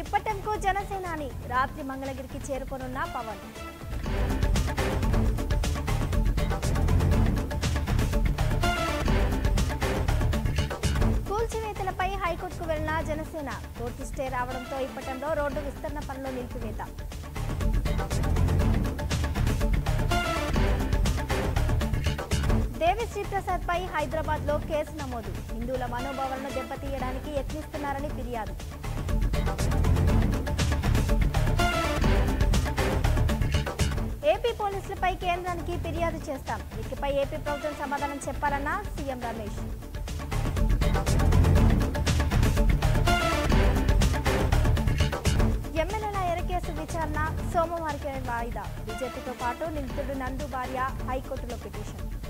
ఇప్పటంకు జనసేనాని రాత్రి మంగళగిరికి చేరుకోనున్న పవన్ కూల్చివేతలపై హైకోర్టుకు వెళ్లిన జనసేన కోర్టు స్టే రావడంతో ఇప్పటంలో రోడ్డు విస్తరణ పనులు నిలిపివేత దేవి శ్రీప్రసాద్ పై హైదరాబాద్ లో కేసు నమోదు హిందువుల మనోభావాలను దెబ్బతీయడానికి యత్నిస్తున్నారని ఫిర్యాదు ఏపీ పోలీసులపై కేంద్రానికి ఫిర్యాదు చేస్తాం ఇకపై ఏపీ ప్రభుత్వం సమాధానం చెప్పాలన్న సీఎం రమేష్ ఎమ్మెల్యేల ఎరకేసు విచారణ సోమవారికి వాయిదా బీజేపీతో పాటు నిందితుడు నందు భార్య హైకోర్టులో పిటిషన్